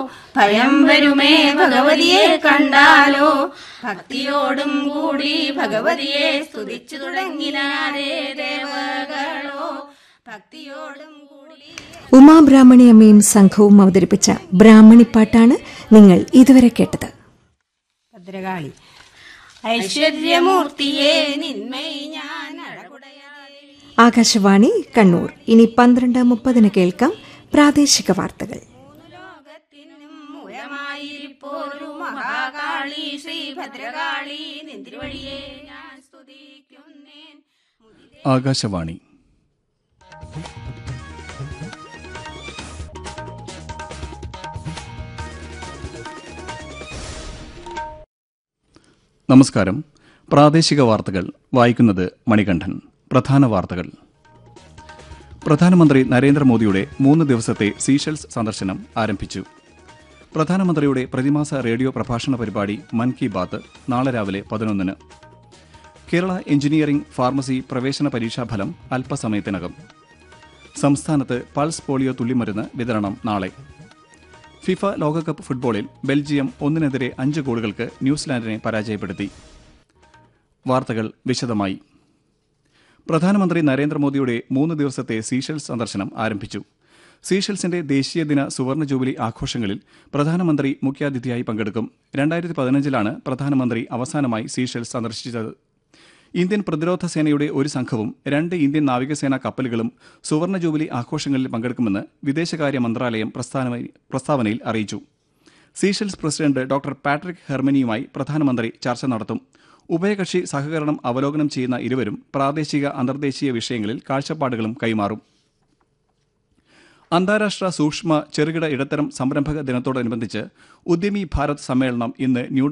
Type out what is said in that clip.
ഭയം വരുമേ ഭഗവതിയെ കണ്ടാലോ ഭക്തിയോടും കൂടി ഭഗവതിയെ സ്തുതിച്ചു തുടങ്ങിനാരേ ദേവകളോ ഭക്തിയോടും കൂടി ഉമാബ്രാഹ്മണി അമ്മയും സംഘവും അവതരിപ്പിച്ച ബ്രാഹ്മണിപ്പാട്ടാണ് നിങ്ങൾ ഇതുവരെ കേട്ടത് ഭദ്രകാളി ഐശ്വര്യമൂർത്തിയെ നിന്മൈ ഞാൻ അഴകുടയായി ആകാശവാണി കണ്ണൂർ ഇനി പന്ത്രണ്ട് മുപ്പതിന് കേൾക്കാം പ്രാദേശിക വാർത്തകൾ ലോകത്തിനും മൂലമായിരിപ്പോരു മഹാകാളി ശ്രീ ഭദ്രകാളി നിന്തിരുവഴിയെ ഞാൻ സ്തുതിക്കുന്നേൻ ആകാശവാണി നമസ്കാരം പ്രാദേശിക വാർത്തകൾ വായിക്കുന്നത് മണികണ്ഠൻ പ്രധാന വാർത്തകൾ പ്രധാനമന്ത്രി നരേന്ദ്രമോദിയുടെ മൂന്ന് ദിവസത്തെ സീഷെൽസ് സന്ദർശനം ആരംഭിച്ചു പ്രധാനമന്ത്രിയുടെ പ്രതിമാസ റേഡിയോ പ്രഭാഷണ പരിപാടി മൻ കി ബാത്ത് നാളെ രാവിലെ പതിനൊന്നിന് കേരള എഞ്ചിനീയറിംഗ് ഫാർമസി പ്രവേശന പരീക്ഷാഫലം അല്പസമയത്തിനകം സംസ്ഥാനത്ത് പൾസ് പോളിയോ തുള്ളിമരുന്ന് വിതരണം നാളെ ഫിഫ ലോകകപ്പ് ഫുട്ബോളിൽ ബെൽജിയം ഒന്നിനെതിരെ അഞ്ച് ഗോളുകൾക്ക് ന്യൂസിലാൻഡിനെ പരാജയപ്പെടുത്തി വാർത്തകൾ വിശദമായി പ്രധാനമന്ത്രി നരേന്ദ്രമോദിയുടെ മൂന്ന് ദിവസത്തെ സീഷെൽസ് സന്ദർശനം ആരംഭിച്ചു സീഷെൽസിന്റെ ദേശീയ ദിന സുവർണ ജൂബിലി ആഘോഷങ്ങളിൽ പ്രധാനമന്ത്രി മുഖ്യാതിഥിയായി പങ്കെടുക്കും രണ്ടായിരത്തി പതിനഞ്ചിലാണ് പ്രധാനമന്ത്രി അവസാനമായി സീഷെൽസ് സന്ദർശിച്ചത് ഇന്ത്യൻ പ്രതിരോധ സേനയുടെ ഒരു സംഘവും രണ്ട് ഇന്ത്യൻ നാവികസേനാ കപ്പലുകളും സുവർണ ജൂബിലി ആഘോഷങ്ങളിൽ പങ്കെടുക്കുമെന്ന് വിദേശകാര്യ മന്ത്രാലയം പ്രസ്ഥാന- പ്രസ്താവനയിൽ അറിയിച്ചു സീഷെൽസ് പ്രസിഡന്റ് ഡോക്ടർ പാട്രിക് ഹെർമനിയുമായി പ്രധാനമന്ത്രി ചർച്ച നടത്തും ഉഭയകക്ഷി സഹകരണം അവലോകനം ചെയ്യുന്ന ഇരുവരും പ്രാദേശിക അന്തർദേശീയ വിഷയങ്ങളിൽ കാഴ്ചപ്പാടുകളും കൈമാറും അന്താരാഷ്ട്ര സൂക്ഷ്മ ചെറുകിട ഇടത്തരം സംരംഭക ദിനത്തോടനുബന്ധിച്ച് ഉദ്യമി ഭാരത് സമ്മേളനം ഇന്ന് ന്യൂഡൽഹി